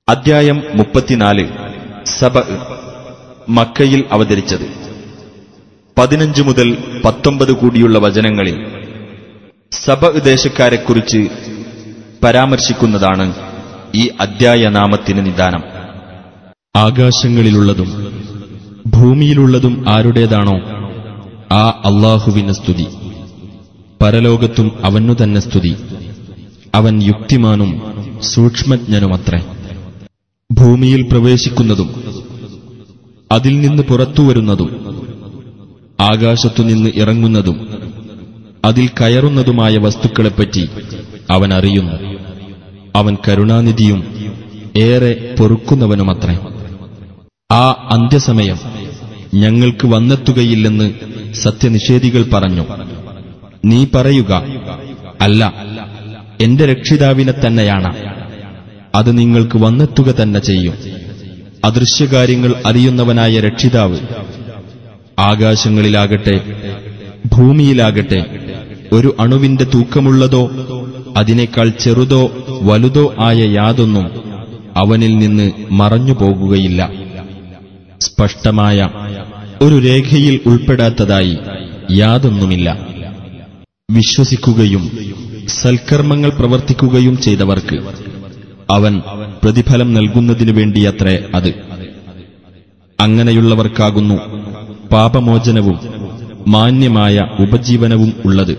അദ്ധ്യായം മുപ്പത്തിനാല് സബ മക്കയിൽ അവതരിച്ചത് പതിനഞ്ച് മുതൽ പത്തൊമ്പത് കൂടിയുള്ള വചനങ്ങളിൽ സബ ദേശക്കാരെക്കുറിച്ച് പരാമർശിക്കുന്നതാണ് ഈ അദ്ധ്യായ നാമത്തിന് നിദാനം ആകാശങ്ങളിലുള്ളതും ഭൂമിയിലുള്ളതും ആരുടേതാണോ ആ അള്ളാഹുവിന് സ്തുതി പരലോകത്തും അവനു തന്നെ സ്തുതി അവൻ യുക്തിമാനും സൂക്ഷ്മജ്ഞനുമത്രേ ഭൂമിയിൽ പ്രവേശിക്കുന്നതും അതിൽ നിന്ന് പുറത്തുവരുന്നതും ആകാശത്തുനിന്ന് ഇറങ്ങുന്നതും അതിൽ കയറുന്നതുമായ വസ്തുക്കളെപ്പറ്റി അവൻ അറിയുന്നു അവൻ കരുണാനിധിയും ഏറെ പൊറുക്കുന്നവനുമത്രേ ആ അന്ത്യസമയം ഞങ്ങൾക്ക് വന്നെത്തുകയില്ലെന്ന് സത്യനിഷേധികൾ പറഞ്ഞു നീ പറയുക അല്ല എന്റെ രക്ഷിതാവിനെ തന്നെയാണ് അത് നിങ്ങൾക്ക് വന്നെത്തുക തന്നെ ചെയ്യും അദൃശ്യകാര്യങ്ങൾ അറിയുന്നവനായ രക്ഷിതാവ് ആകാശങ്ങളിലാകട്ടെ ഭൂമിയിലാകട്ടെ ഒരു അണുവിന്റെ തൂക്കമുള്ളതോ അതിനേക്കാൾ ചെറുതോ വലുതോ ആയ യാതൊന്നും അവനിൽ നിന്ന് മറഞ്ഞു പോകുകയില്ല സ്പഷ്ടമായ ഒരു രേഖയിൽ ഉൾപ്പെടാത്തതായി യാതൊന്നുമില്ല വിശ്വസിക്കുകയും സൽക്കർമ്മങ്ങൾ പ്രവർത്തിക്കുകയും ചെയ്തവർക്ക് അവൻ പ്രതിഫലം നൽകുന്നതിനു വേണ്ടിയത്രേ അത് അങ്ങനെയുള്ളവർക്കാകുന്നു പാപമോചനവും മാന്യമായ ഉപജീവനവും ഉള്ളത്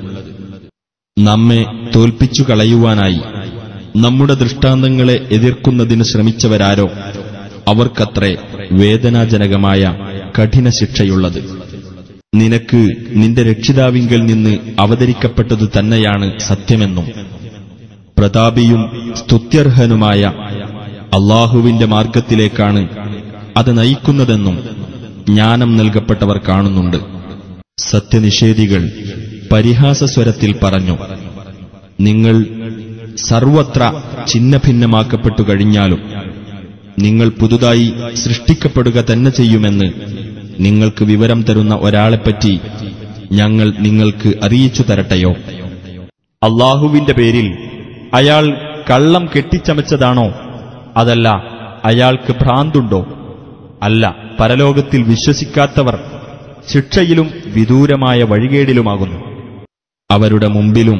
നമ്മെ തോൽപ്പിച്ചു കളയുവാനായി നമ്മുടെ ദൃഷ്ടാന്തങ്ങളെ എതിർക്കുന്നതിന് ശ്രമിച്ചവരാരോ അവർക്കത്രേ വേദനാജനകമായ കഠിന ശിക്ഷയുള്ളത് നിനക്ക് നിന്റെ രക്ഷിതാവിങ്കൽ നിന്ന് അവതരിക്കപ്പെട്ടതു തന്നെയാണ് സത്യമെന്നും പ്രതാപിയും സ്തുത്യർഹനുമായ അള്ളാഹുവിന്റെ മാർഗത്തിലേക്കാണ് അത് നയിക്കുന്നതെന്നും ജ്ഞാനം നൽകപ്പെട്ടവർ കാണുന്നുണ്ട് സത്യനിഷേധികൾ പരിഹാസസ്വരത്തിൽ പറഞ്ഞു നിങ്ങൾ സർവത്ര ഛിന്നഭിന്നമാക്കപ്പെട്ടു കഴിഞ്ഞാലും നിങ്ങൾ പുതുതായി സൃഷ്ടിക്കപ്പെടുക തന്നെ ചെയ്യുമെന്ന് നിങ്ങൾക്ക് വിവരം തരുന്ന ഒരാളെപ്പറ്റി ഞങ്ങൾ നിങ്ങൾക്ക് അറിയിച്ചു തരട്ടെയോ അള്ളാഹുവിന്റെ പേരിൽ അയാൾ കള്ളം കെട്ടിച്ചമച്ചതാണോ അതല്ല അയാൾക്ക് ഭ്രാന്തുണ്ടോ അല്ല പരലോകത്തിൽ വിശ്വസിക്കാത്തവർ ശിക്ഷയിലും വിദൂരമായ വഴികേടിലുമാകുന്നു അവരുടെ മുമ്പിലും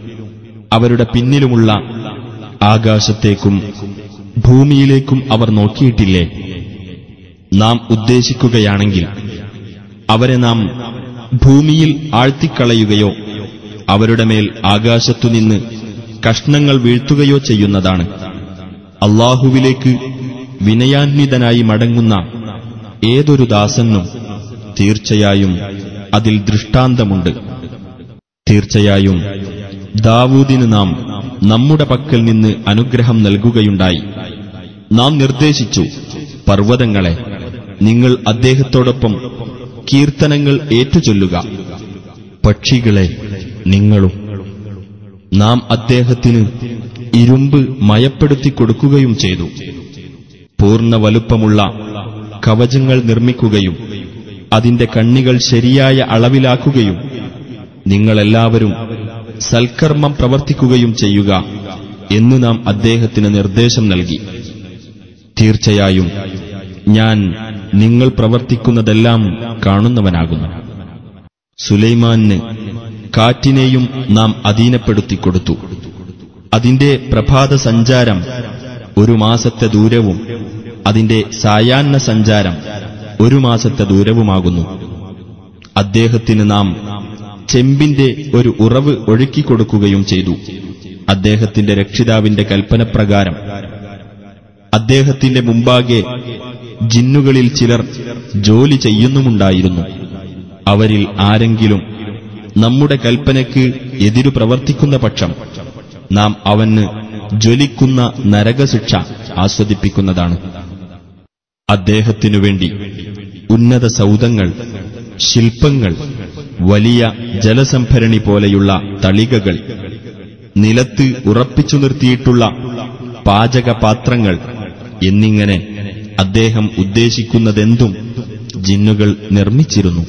അവരുടെ പിന്നിലുമുള്ള ആകാശത്തേക്കും ഭൂമിയിലേക്കും അവർ നോക്കിയിട്ടില്ലേ നാം ഉദ്ദേശിക്കുകയാണെങ്കിൽ അവരെ നാം ഭൂമിയിൽ ആഴ്ത്തിക്കളയുകയോ അവരുടെ മേൽ ആകാശത്തുനിന്ന് കഷ്ണങ്ങൾ വീഴ്ത്തുകയോ ചെയ്യുന്നതാണ് അള്ളാഹുവിലേക്ക് വിനയാന്വിതനായി മടങ്ങുന്ന ഏതൊരു ദാസനും തീർച്ചയായും അതിൽ ദൃഷ്ടാന്തമുണ്ട് തീർച്ചയായും ദാവൂദിന് നാം നമ്മുടെ പക്കൽ നിന്ന് അനുഗ്രഹം നൽകുകയുണ്ടായി നാം നിർദ്ദേശിച്ചു പർവ്വതങ്ങളെ നിങ്ങൾ അദ്ദേഹത്തോടൊപ്പം കീർത്തനങ്ങൾ ഏറ്റുചൊല്ലുക പക്ഷികളെ നിങ്ങളും നാം അദ്ദേഹത്തിന് ഇരുമ്പ് മയപ്പെടുത്തി കൊടുക്കുകയും ചെയ്തു പൂർണ്ണ വലുപ്പമുള്ള കവചങ്ങൾ നിർമ്മിക്കുകയും അതിന്റെ കണ്ണികൾ ശരിയായ അളവിലാക്കുകയും നിങ്ങളെല്ലാവരും സൽക്കർമ്മം പ്രവർത്തിക്കുകയും ചെയ്യുക എന്ന് നാം അദ്ദേഹത്തിന് നിർദ്ദേശം നൽകി തീർച്ചയായും ഞാൻ നിങ്ങൾ പ്രവർത്തിക്കുന്നതെല്ലാം കാണുന്നവനാകുന്നു സുലൈമാന് കാറ്റിനെയും നാം അധീനപ്പെടുത്തി കൊടുത്തു അതിന്റെ പ്രഭാത സഞ്ചാരം ഒരു മാസത്തെ ദൂരവും അതിന്റെ സായാഹ്ന സഞ്ചാരം ഒരു മാസത്തെ ദൂരവുമാകുന്നു അദ്ദേഹത്തിന് നാം ചെമ്പിന്റെ ഒരു ഉറവ് ഒഴുക്കിക്കൊടുക്കുകയും ചെയ്തു അദ്ദേഹത്തിന്റെ രക്ഷിതാവിന്റെ കൽപ്പനപ്രകാരം അദ്ദേഹത്തിന്റെ മുമ്പാകെ ജിന്നുകളിൽ ചിലർ ജോലി ചെയ്യുന്നുമുണ്ടായിരുന്നു അവരിൽ ആരെങ്കിലും നമ്മുടെ കൽപ്പനയ്ക്ക് എതിരു പ്രവർത്തിക്കുന്ന പക്ഷം നാം അവന് ജ്വലിക്കുന്ന നരകശിക്ഷ ആസ്വദിപ്പിക്കുന്നതാണ് അദ്ദേഹത്തിനു വേണ്ടി ഉന്നത സൗധങ്ങൾ ശില്പങ്ങൾ വലിയ ജലസംഭരണി പോലെയുള്ള തളികകൾ നിലത്ത് ഉറപ്പിച്ചു നിർത്തിയിട്ടുള്ള പാചകപാത്രങ്ങൾ എന്നിങ്ങനെ അദ്ദേഹം ഉദ്ദേശിക്കുന്നതെന്തും ജിന്നുകൾ നിർമ്മിച്ചിരുന്നു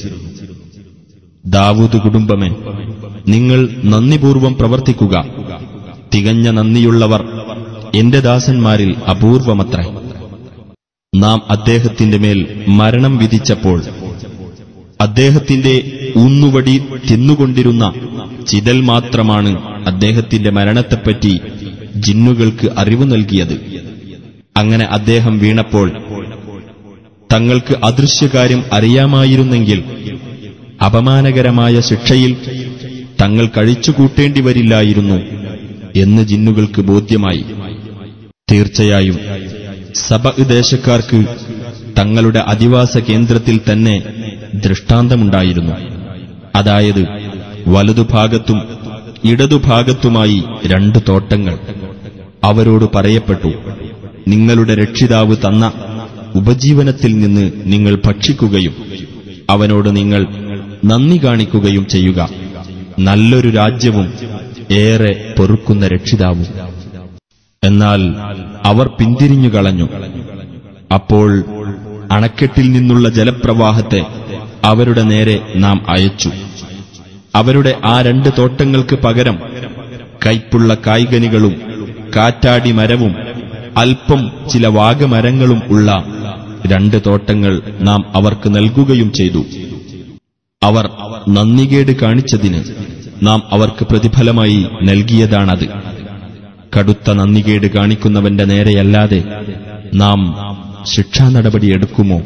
ദാവൂദ് കുടുംബമേ നിങ്ങൾ നന്ദിപൂർവം പ്രവർത്തിക്കുക തികഞ്ഞ നന്ദിയുള്ളവർ എന്റെ ദാസന്മാരിൽ അപൂർവമത്രേ നാം അദ്ദേഹത്തിന്റെ മേൽ മരണം വിധിച്ചപ്പോൾ അദ്ദേഹത്തിന്റെ ഊന്നുവടി തിന്നുകൊണ്ടിരുന്ന ചിതൽ മാത്രമാണ് അദ്ദേഹത്തിന്റെ മരണത്തെപ്പറ്റി ജിന്നുകൾക്ക് അറിവ് നൽകിയത് അങ്ങനെ അദ്ദേഹം വീണപ്പോൾ തങ്ങൾക്ക് അദൃശ്യകാര്യം അറിയാമായിരുന്നെങ്കിൽ അപമാനകരമായ ശിക്ഷയിൽ തങ്ങൾ കഴിച്ചുകൂട്ടേണ്ടി വരില്ലായിരുന്നു എന്ന് ജിന്നുകൾക്ക് ബോധ്യമായി തീർച്ചയായും സഭ ദേശക്കാർക്ക് തങ്ങളുടെ അധിവാസ കേന്ദ്രത്തിൽ തന്നെ ദൃഷ്ടാന്തമുണ്ടായിരുന്നു അതായത് വലതുഭാഗത്തും ഇടതുഭാഗത്തുമായി രണ്ടു തോട്ടങ്ങൾ അവരോട് പറയപ്പെട്ടു നിങ്ങളുടെ രക്ഷിതാവ് തന്ന ഉപജീവനത്തിൽ നിന്ന് നിങ്ങൾ ഭക്ഷിക്കുകയും അവനോട് നിങ്ങൾ നന്ദി കാണിക്കുകയും ചെയ്യുക നല്ലൊരു രാജ്യവും ഏറെ പൊറുക്കുന്ന രക്ഷിതാവും എന്നാൽ അവർ പിന്തിരിഞ്ഞു കളഞ്ഞു അപ്പോൾ അണക്കെട്ടിൽ നിന്നുള്ള ജലപ്രവാഹത്തെ അവരുടെ നേരെ നാം അയച്ചു അവരുടെ ആ രണ്ട് തോട്ടങ്ങൾക്ക് പകരം കൈപ്പുള്ള കായ്കനികളും കാറ്റാടി മരവും അല്പം ചില വാഗമരങ്ങളും ഉള്ള രണ്ട് തോട്ടങ്ങൾ നാം അവർക്ക് നൽകുകയും ചെയ്തു അവർ നന്ദികേട് കാണിച്ചതിന് നാം അവർക്ക് പ്രതിഫലമായി നൽകിയതാണത് കടുത്ത നന്ദികേട് കാണിക്കുന്നവന്റെ നേരെയല്ലാതെ നാം ശിക്ഷാ നടപടി എടുക്കുമോ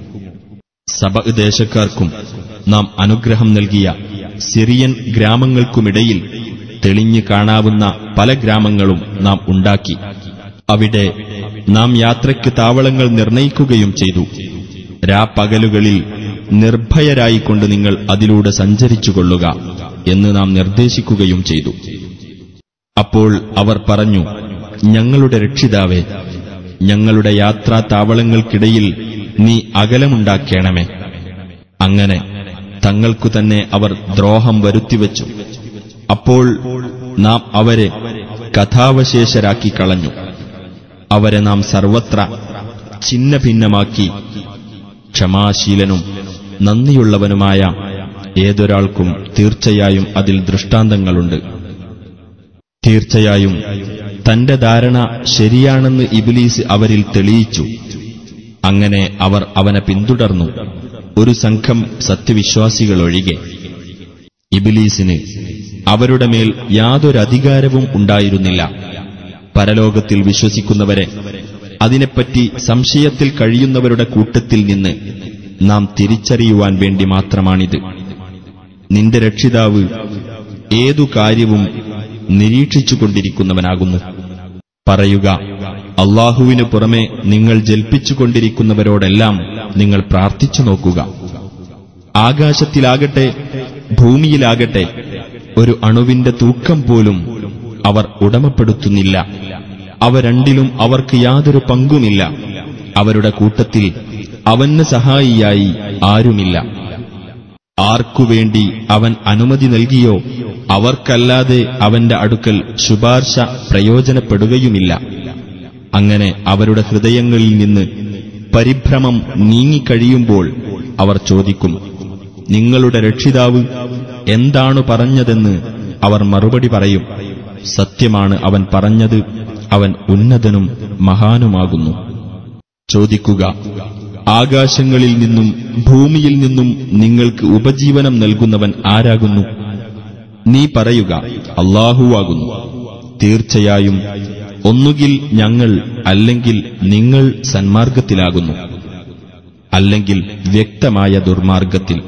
സഭ ദേശക്കാർക്കും നാം അനുഗ്രഹം നൽകിയ സിറിയൻ ഗ്രാമങ്ങൾക്കുമിടയിൽ തെളിഞ്ഞു കാണാവുന്ന പല ഗ്രാമങ്ങളും നാം ഉണ്ടാക്കി അവിടെ നാം യാത്രയ്ക്ക് താവളങ്ങൾ നിർണയിക്കുകയും ചെയ്തു രാപ്പകലുകളിൽ നിർഭയരായിക്കൊണ്ട് നിങ്ങൾ അതിലൂടെ സഞ്ചരിച്ചുകൊള്ളുക എന്ന് നാം നിർദ്ദേശിക്കുകയും ചെയ്തു അപ്പോൾ അവർ പറഞ്ഞു ഞങ്ങളുടെ രക്ഷിതാവേ ഞങ്ങളുടെ യാത്രാ താവളങ്ങൾക്കിടയിൽ നീ അകലമുണ്ടാക്കേണമേ അങ്ങനെ തങ്ങൾക്കു തന്നെ അവർ ദ്രോഹം വരുത്തിവെച്ചു അപ്പോൾ നാം അവരെ കഥാവശേഷരാക്കി കളഞ്ഞു അവരെ നാം സർവത്ര ഛിന്ന ഭിന്നമാക്കി ക്ഷമാശീലനും നന്ദിയുള്ളവനുമായ ഏതൊരാൾക്കും തീർച്ചയായും അതിൽ ദൃഷ്ടാന്തങ്ങളുണ്ട് തീർച്ചയായും തന്റെ ധാരണ ശരിയാണെന്ന് ഇബിലീസ് അവരിൽ തെളിയിച്ചു അങ്ങനെ അവർ അവനെ പിന്തുടർന്നു ഒരു സംഘം സത്യവിശ്വാസികളൊഴികെ ഇബിലീസിന് അവരുടെ മേൽ യാതൊരധികാരവും ഉണ്ടായിരുന്നില്ല പരലോകത്തിൽ വിശ്വസിക്കുന്നവരെ അതിനെപ്പറ്റി സംശയത്തിൽ കഴിയുന്നവരുടെ കൂട്ടത്തിൽ നിന്ന് നാം തിരിച്ചറിയുവാൻ വേണ്ടി മാത്രമാണിത് നിന്റെ രക്ഷിതാവ് ഏതു കാര്യവും നിരീക്ഷിച്ചുകൊണ്ടിരിക്കുന്നവനാകുന്നു പറയുക അള്ളാഹുവിനു പുറമെ നിങ്ങൾ ജൽപ്പിച്ചുകൊണ്ടിരിക്കുന്നവരോടെല്ലാം നിങ്ങൾ പ്രാർത്ഥിച്ചു നോക്കുക ആകാശത്തിലാകട്ടെ ഭൂമിയിലാകട്ടെ ഒരു അണുവിന്റെ തൂക്കം പോലും അവർ ഉടമപ്പെടുത്തുന്നില്ല അവ രണ്ടിലും അവർക്ക് യാതൊരു പങ്കുമില്ല അവരുടെ കൂട്ടത്തിൽ അവന് സഹായിയായി ആരുമില്ല ആർക്കുവേണ്ടി അവൻ അനുമതി നൽകിയോ അവർക്കല്ലാതെ അവന്റെ അടുക്കൽ ശുപാർശ പ്രയോജനപ്പെടുകയുമില്ല അങ്ങനെ അവരുടെ ഹൃദയങ്ങളിൽ നിന്ന് പരിഭ്രമം നീങ്ങിക്കഴിയുമ്പോൾ അവർ ചോദിക്കും നിങ്ങളുടെ രക്ഷിതാവ് എന്താണ് പറഞ്ഞതെന്ന് അവർ മറുപടി പറയും സത്യമാണ് അവൻ പറഞ്ഞത് അവൻ ഉന്നതനും മഹാനുമാകുന്നു ചോദിക്കുക ആകാശങ്ങളിൽ നിന്നും ഭൂമിയിൽ നിന്നും നിങ്ങൾക്ക് ഉപജീവനം നൽകുന്നവൻ ആരാകുന്നു നീ പറയുക അള്ളാഹുവാകുന്നു തീർച്ചയായും ഒന്നുകിൽ ഞങ്ങൾ അല്ലെങ്കിൽ നിങ്ങൾ സന്മാർഗത്തിലാകുന്നു അല്ലെങ്കിൽ വ്യക്തമായ ദുർമാർഗത്തിൽ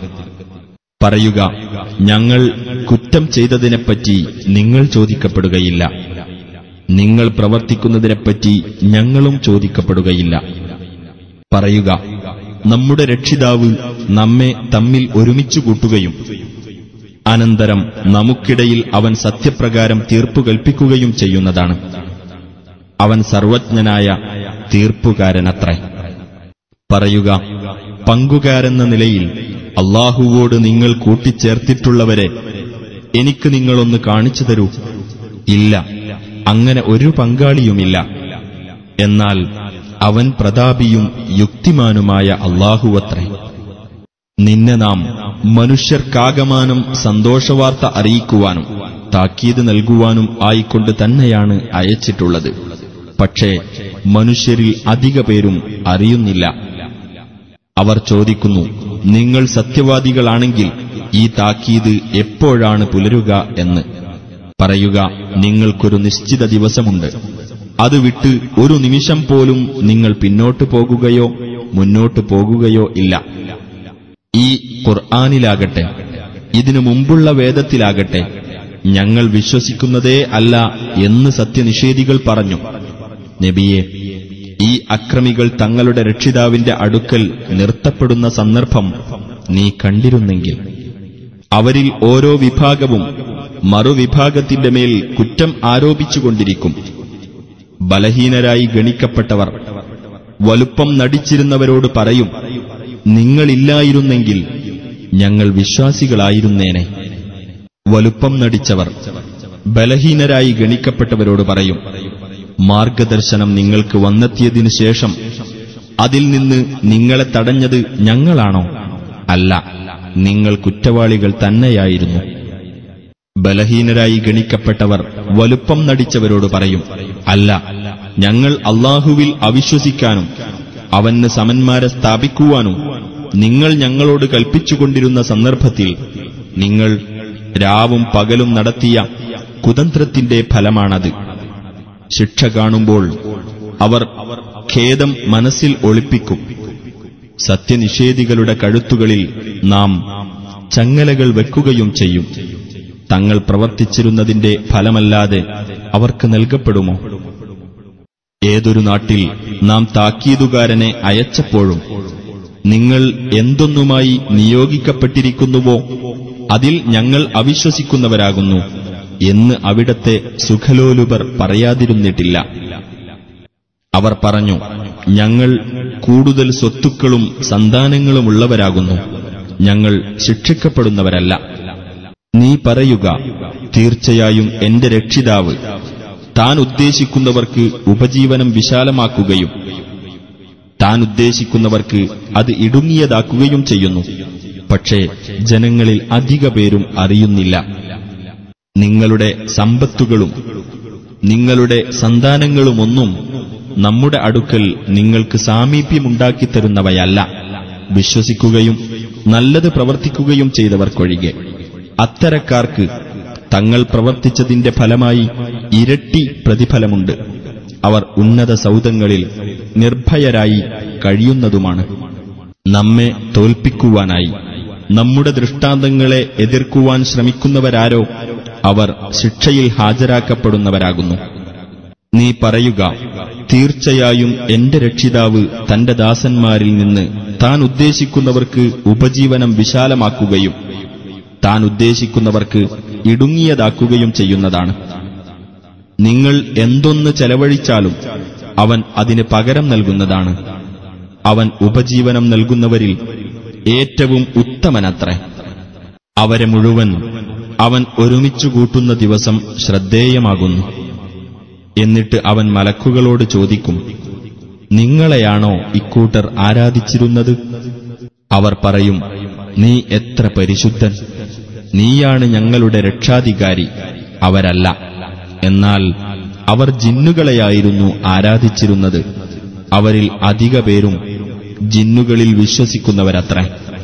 പറയുക ഞങ്ങൾ കുറ്റം ചെയ്തതിനെപ്പറ്റി നിങ്ങൾ ചോദിക്കപ്പെടുകയില്ല നിങ്ങൾ പ്രവർത്തിക്കുന്നതിനെപ്പറ്റി ഞങ്ങളും ചോദിക്കപ്പെടുകയില്ല പറയുക നമ്മുടെ രക്ഷിതാവ് നമ്മെ തമ്മിൽ ഒരുമിച്ചു കൂട്ടുകയും അനന്തരം നമുക്കിടയിൽ അവൻ സത്യപ്രകാരം തീർപ്പു കൽപ്പിക്കുകയും ചെയ്യുന്നതാണ് അവൻ സർവജ്ഞനായ തീർപ്പുകാരനത്രേ പറയുക പങ്കുകാരെന്ന നിലയിൽ അള്ളാഹുവോട് നിങ്ങൾ കൂട്ടിച്ചേർത്തിട്ടുള്ളവരെ എനിക്ക് നിങ്ങളൊന്ന് കാണിച്ചു തരൂ ഇല്ല അങ്ങനെ ഒരു പങ്കാളിയുമില്ല എന്നാൽ അവൻ പ്രതാപിയും യുക്തിമാനുമായ അള്ളാഹുവത്രേ നിന്നെ നാം മനുഷ്യർക്കാകമാനം സന്തോഷവാർത്ത അറിയിക്കുവാനും താക്കീത് നൽകുവാനും ആയിക്കൊണ്ട് തന്നെയാണ് അയച്ചിട്ടുള്ളത് പക്ഷേ മനുഷ്യരിൽ അധിക പേരും അറിയുന്നില്ല അവർ ചോദിക്കുന്നു നിങ്ങൾ സത്യവാദികളാണെങ്കിൽ ഈ താക്കീത് എപ്പോഴാണ് പുലരുക എന്ന് പറയുക നിങ്ങൾക്കൊരു നിശ്ചിത ദിവസമുണ്ട് അത് വിട്ട് ഒരു നിമിഷം പോലും നിങ്ങൾ പിന്നോട്ട് പോകുകയോ മുന്നോട്ട് പോകുകയോ ഇല്ല ഈ ഖുർആാനിലാകട്ടെ ഇതിനു മുമ്പുള്ള വേദത്തിലാകട്ടെ ഞങ്ങൾ വിശ്വസിക്കുന്നതേ അല്ല എന്ന് സത്യനിഷേധികൾ പറഞ്ഞു നബിയെ ഈ അക്രമികൾ തങ്ങളുടെ രക്ഷിതാവിന്റെ അടുക്കൽ നിർത്തപ്പെടുന്ന സന്ദർഭം നീ കണ്ടിരുന്നെങ്കിൽ അവരിൽ ഓരോ വിഭാഗവും മറുവിഭാഗത്തിന്റെ മേൽ കുറ്റം ആരോപിച്ചുകൊണ്ടിരിക്കും ബലഹീനരായി ഗണിക്കപ്പെട്ടവർ വലുപ്പം നടിച്ചിരുന്നവരോട് പറയും നിങ്ങളില്ലായിരുന്നെങ്കിൽ ഞങ്ങൾ വിശ്വാസികളായിരുന്നേനെ വലുപ്പം നടിച്ചവർ ബലഹീനരായി ഗണിക്കപ്പെട്ടവരോട് പറയും മാർഗദർശനം നിങ്ങൾക്ക് വന്നെത്തിയതിനു ശേഷം അതിൽ നിന്ന് നിങ്ങളെ തടഞ്ഞത് ഞങ്ങളാണോ അല്ല നിങ്ങൾ കുറ്റവാളികൾ തന്നെയായിരുന്നു ബലഹീനരായി ഗണിക്കപ്പെട്ടവർ വലുപ്പം നടിച്ചവരോട് പറയും അല്ല ഞങ്ങൾ അള്ളാഹുവിൽ അവിശ്വസിക്കാനും അവന് സമന്മാരെ സ്ഥാപിക്കുവാനും നിങ്ങൾ ഞങ്ങളോട് കൽപ്പിച്ചുകൊണ്ടിരുന്ന സന്ദർഭത്തിൽ നിങ്ങൾ രാവും പകലും നടത്തിയ കുതന്ത്രത്തിന്റെ ഫലമാണത് ശിക്ഷ കാണുമ്പോൾ അവർ ഖേദം മനസ്സിൽ ഒളിപ്പിക്കും സത്യനിഷേധികളുടെ കഴുത്തുകളിൽ നാം ചങ്ങലകൾ വെക്കുകയും ചെയ്യും തങ്ങൾ പ്രവർത്തിച്ചിരുന്നതിന്റെ ഫലമല്ലാതെ അവർക്ക് നൽകപ്പെടുമോ ഏതൊരു നാട്ടിൽ നാം താക്കീതുകാരനെ അയച്ചപ്പോഴും നിങ്ങൾ എന്തൊന്നുമായി നിയോഗിക്കപ്പെട്ടിരിക്കുന്നുവോ അതിൽ ഞങ്ങൾ അവിശ്വസിക്കുന്നവരാകുന്നു എന്ന് അവിടത്തെ സുഖലോലുപർ പറയാതിരുന്നിട്ടില്ല അവർ പറഞ്ഞു ഞങ്ങൾ കൂടുതൽ സ്വത്തുക്കളും സന്താനങ്ങളുമുള്ളവരാകുന്നു ഞങ്ങൾ ശിക്ഷിക്കപ്പെടുന്നവരല്ല നീ പറയുക തീർച്ചയായും എന്റെ രക്ഷിതാവ് താൻ ഉദ്ദേശിക്കുന്നവർക്ക് ഉപജീവനം വിശാലമാക്കുകയും താൻ ഉദ്ദേശിക്കുന്നവർക്ക് അത് ഇടുങ്ങിയതാക്കുകയും ചെയ്യുന്നു പക്ഷേ ജനങ്ങളിൽ അധിക പേരും അറിയുന്നില്ല നിങ്ങളുടെ സമ്പത്തുകളും നിങ്ങളുടെ സന്താനങ്ങളുമൊന്നും നമ്മുടെ അടുക്കൽ നിങ്ങൾക്ക് സാമീപ്യമുണ്ടാക്കിത്തരുന്നവയല്ല വിശ്വസിക്കുകയും നല്ലത് പ്രവർത്തിക്കുകയും ചെയ്തവർക്കൊഴികെ അത്തരക്കാർക്ക് തങ്ങൾ പ്രവർത്തിച്ചതിന്റെ ഫലമായി ഇരട്ടി പ്രതിഫലമുണ്ട് അവർ ഉന്നത സൗധങ്ങളിൽ നിർഭയരായി കഴിയുന്നതുമാണ് നമ്മെ തോൽപ്പിക്കുവാനായി നമ്മുടെ ദൃഷ്ടാന്തങ്ങളെ എതിർക്കുവാൻ ശ്രമിക്കുന്നവരാരോ അവർ ശിക്ഷയിൽ ഹാജരാക്കപ്പെടുന്നവരാകുന്നു നീ പറയുക തീർച്ചയായും എന്റെ രക്ഷിതാവ് തന്റെ ദാസന്മാരിൽ നിന്ന് താൻ ഉദ്ദേശിക്കുന്നവർക്ക് ഉപജീവനം വിശാലമാക്കുകയും താൻ ഉദ്ദേശിക്കുന്നവർക്ക് ഇടുങ്ങിയതാക്കുകയും ചെയ്യുന്നതാണ് നിങ്ങൾ എന്തൊന്ന് ചെലവഴിച്ചാലും അവൻ അതിന് പകരം നൽകുന്നതാണ് അവൻ ഉപജീവനം നൽകുന്നവരിൽ ഏറ്റവും ഉത്തമനത്രേ അവരെ മുഴുവൻ അവൻ ഒരുമിച്ചു കൂട്ടുന്ന ദിവസം ശ്രദ്ധേയമാകുന്നു എന്നിട്ട് അവൻ മലക്കുകളോട് ചോദിക്കും നിങ്ങളെയാണോ ഇക്കൂട്ടർ ആരാധിച്ചിരുന്നത് അവർ പറയും നീ എത്ര പരിശുദ്ധൻ നീയാണ് ഞങ്ങളുടെ രക്ഷാധികാരി അവരല്ല എന്നാൽ അവർ ജിന്നുകളെയായിരുന്നു ആരാധിച്ചിരുന്നത് അവരിൽ അധിക പേരും ജിന്നുകളിൽ വിശ്വസിക്കുന്നവരത്രേ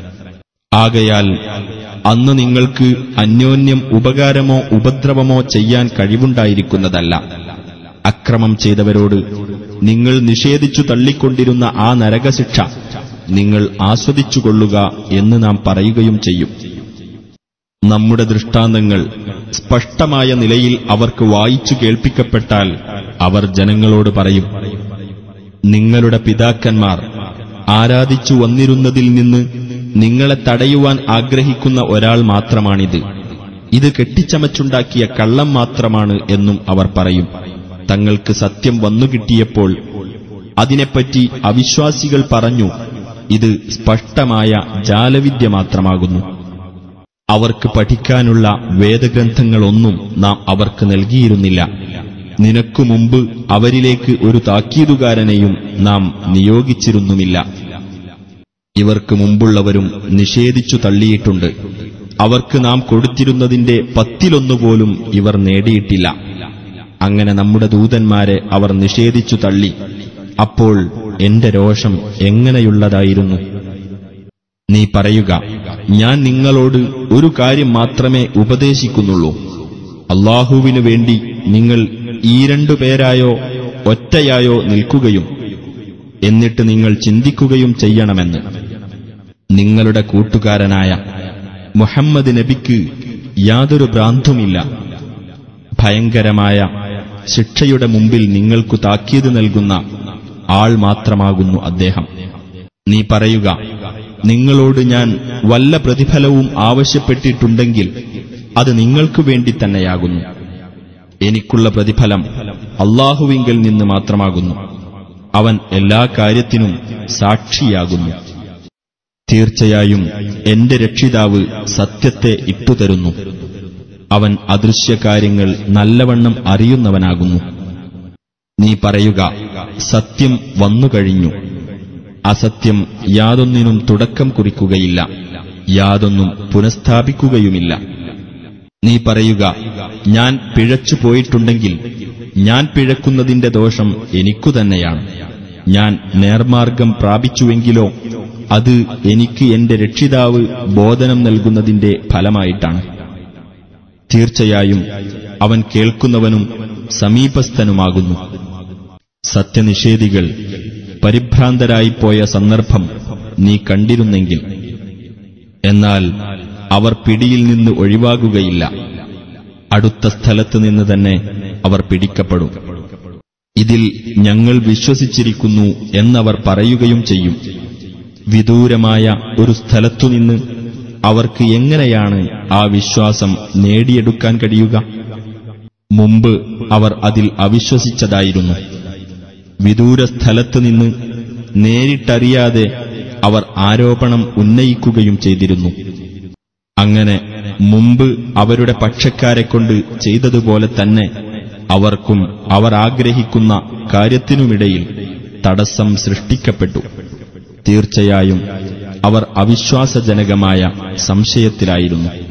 ആകയാൽ അന്ന് നിങ്ങൾക്ക് അന്യോന്യം ഉപകാരമോ ഉപദ്രവമോ ചെയ്യാൻ കഴിവുണ്ടായിരിക്കുന്നതല്ല അക്രമം ചെയ്തവരോട് നിങ്ങൾ നിഷേധിച്ചു തള്ളിക്കൊണ്ടിരുന്ന ആ നരകശിക്ഷ നിങ്ങൾ ആസ്വദിച്ചുകൊള്ളുക എന്ന് നാം പറയുകയും ചെയ്യും നമ്മുടെ ദൃഷ്ടാന്തങ്ങൾ സ്പഷ്ടമായ നിലയിൽ അവർക്ക് വായിച്ചു കേൾപ്പിക്കപ്പെട്ടാൽ അവർ ജനങ്ങളോട് പറയും നിങ്ങളുടെ പിതാക്കന്മാർ ആരാധിച്ചു വന്നിരുന്നതിൽ നിന്ന് നിങ്ങളെ തടയുവാൻ ആഗ്രഹിക്കുന്ന ഒരാൾ മാത്രമാണിത് ഇത് കെട്ടിച്ചമച്ചുണ്ടാക്കിയ കള്ളം മാത്രമാണ് എന്നും അവർ പറയും തങ്ങൾക്ക് സത്യം വന്നുകിട്ടിയപ്പോൾ അതിനെപ്പറ്റി അവിശ്വാസികൾ പറഞ്ഞു ഇത് സ്പഷ്ടമായ ജാലവിദ്യ മാത്രമാകുന്നു അവർക്ക് പഠിക്കാനുള്ള വേദഗ്രന്ഥങ്ങളൊന്നും നാം അവർക്ക് നൽകിയിരുന്നില്ല നിനക്കു മുമ്പ് അവരിലേക്ക് ഒരു താക്കീതുകാരനെയും നാം നിയോഗിച്ചിരുന്നുമില്ല ഇവർക്ക് മുമ്പുള്ളവരും നിഷേധിച്ചു തള്ളിയിട്ടുണ്ട് അവർക്ക് നാം കൊടുത്തിരുന്നതിന്റെ പത്തിലൊന്നുപോലും ഇവർ നേടിയിട്ടില്ല അങ്ങനെ നമ്മുടെ ദൂതന്മാരെ അവർ നിഷേധിച്ചു തള്ളി അപ്പോൾ എന്റെ രോഷം എങ്ങനെയുള്ളതായിരുന്നു നീ പറയുക ഞാൻ നിങ്ങളോട് ഒരു കാര്യം മാത്രമേ ഉപദേശിക്കുന്നുള്ളൂ അള്ളാഹുവിനു വേണ്ടി നിങ്ങൾ ഈ രണ്ടു പേരായോ ഒറ്റയായോ നിൽക്കുകയും എന്നിട്ട് നിങ്ങൾ ചിന്തിക്കുകയും ചെയ്യണമെന്ന് നിങ്ങളുടെ കൂട്ടുകാരനായ മുഹമ്മദ് നബിക്ക് യാതൊരു ഭ്രാന്തുമില്ല ഭയങ്കരമായ ശിക്ഷയുടെ മുമ്പിൽ നിങ്ങൾക്കു താക്കീത് നൽകുന്ന ആൾ മാത്രമാകുന്നു അദ്ദേഹം നീ പറയുക നിങ്ങളോട് ഞാൻ വല്ല പ്രതിഫലവും ആവശ്യപ്പെട്ടിട്ടുണ്ടെങ്കിൽ അത് നിങ്ങൾക്കു വേണ്ടി തന്നെയാകുന്നു എനിക്കുള്ള പ്രതിഫലം അള്ളാഹുവിങ്കിൽ നിന്ന് മാത്രമാകുന്നു അവൻ എല്ലാ കാര്യത്തിനും സാക്ഷിയാകുന്നു തീർച്ചയായും എന്റെ രക്ഷിതാവ് സത്യത്തെ ഇട്ടുതരുന്നു അവൻ അദൃശ്യകാര്യങ്ങൾ നല്ലവണ്ണം അറിയുന്നവനാകുന്നു നീ പറയുക സത്യം വന്നുകഴിഞ്ഞു അസത്യം യാതൊന്നിനും തുടക്കം കുറിക്കുകയില്ല യാതൊന്നും പുനഃസ്ഥാപിക്കുകയുമില്ല നീ പറയുക ഞാൻ പിഴച്ചു പോയിട്ടുണ്ടെങ്കിൽ ഞാൻ പിഴക്കുന്നതിന്റെ ദോഷം എനിക്കു തന്നെയാണ് ഞാൻ നേർമാർഗം പ്രാപിച്ചുവെങ്കിലോ അത് എനിക്ക് എന്റെ രക്ഷിതാവ് ബോധനം നൽകുന്നതിന്റെ ഫലമായിട്ടാണ് തീർച്ചയായും അവൻ കേൾക്കുന്നവനും സമീപസ്ഥനുമാകുന്നു സത്യനിഷേധികൾ പരിഭ്രാന്തരായിപ്പോയ സന്ദർഭം നീ കണ്ടിരുന്നെങ്കിൽ എന്നാൽ അവർ പിടിയിൽ നിന്ന് ഒഴിവാകുകയില്ല അടുത്ത സ്ഥലത്ത് നിന്ന് തന്നെ അവർ പിടിക്കപ്പെടും ഇതിൽ ഞങ്ങൾ വിശ്വസിച്ചിരിക്കുന്നു എന്നവർ പറയുകയും ചെയ്യും വിദൂരമായ ഒരു സ്ഥലത്തുനിന്ന് അവർക്ക് എങ്ങനെയാണ് ആ വിശ്വാസം നേടിയെടുക്കാൻ കഴിയുക മുമ്പ് അവർ അതിൽ അവിശ്വസിച്ചതായിരുന്നു വിദൂര സ്ഥലത്ത് നിന്ന് നേരിട്ടറിയാതെ അവർ ആരോപണം ഉന്നയിക്കുകയും ചെയ്തിരുന്നു അങ്ങനെ മുമ്പ് അവരുടെ പക്ഷക്കാരെക്കൊണ്ട് ചെയ്തതുപോലെ തന്നെ അവർക്കും അവർ ആഗ്രഹിക്കുന്ന കാര്യത്തിനുമിടയിൽ തടസ്സം സൃഷ്ടിക്കപ്പെട്ടു തീർച്ചയായും അവർ അവിശ്വാസജനകമായ സംശയത്തിലായിരുന്നു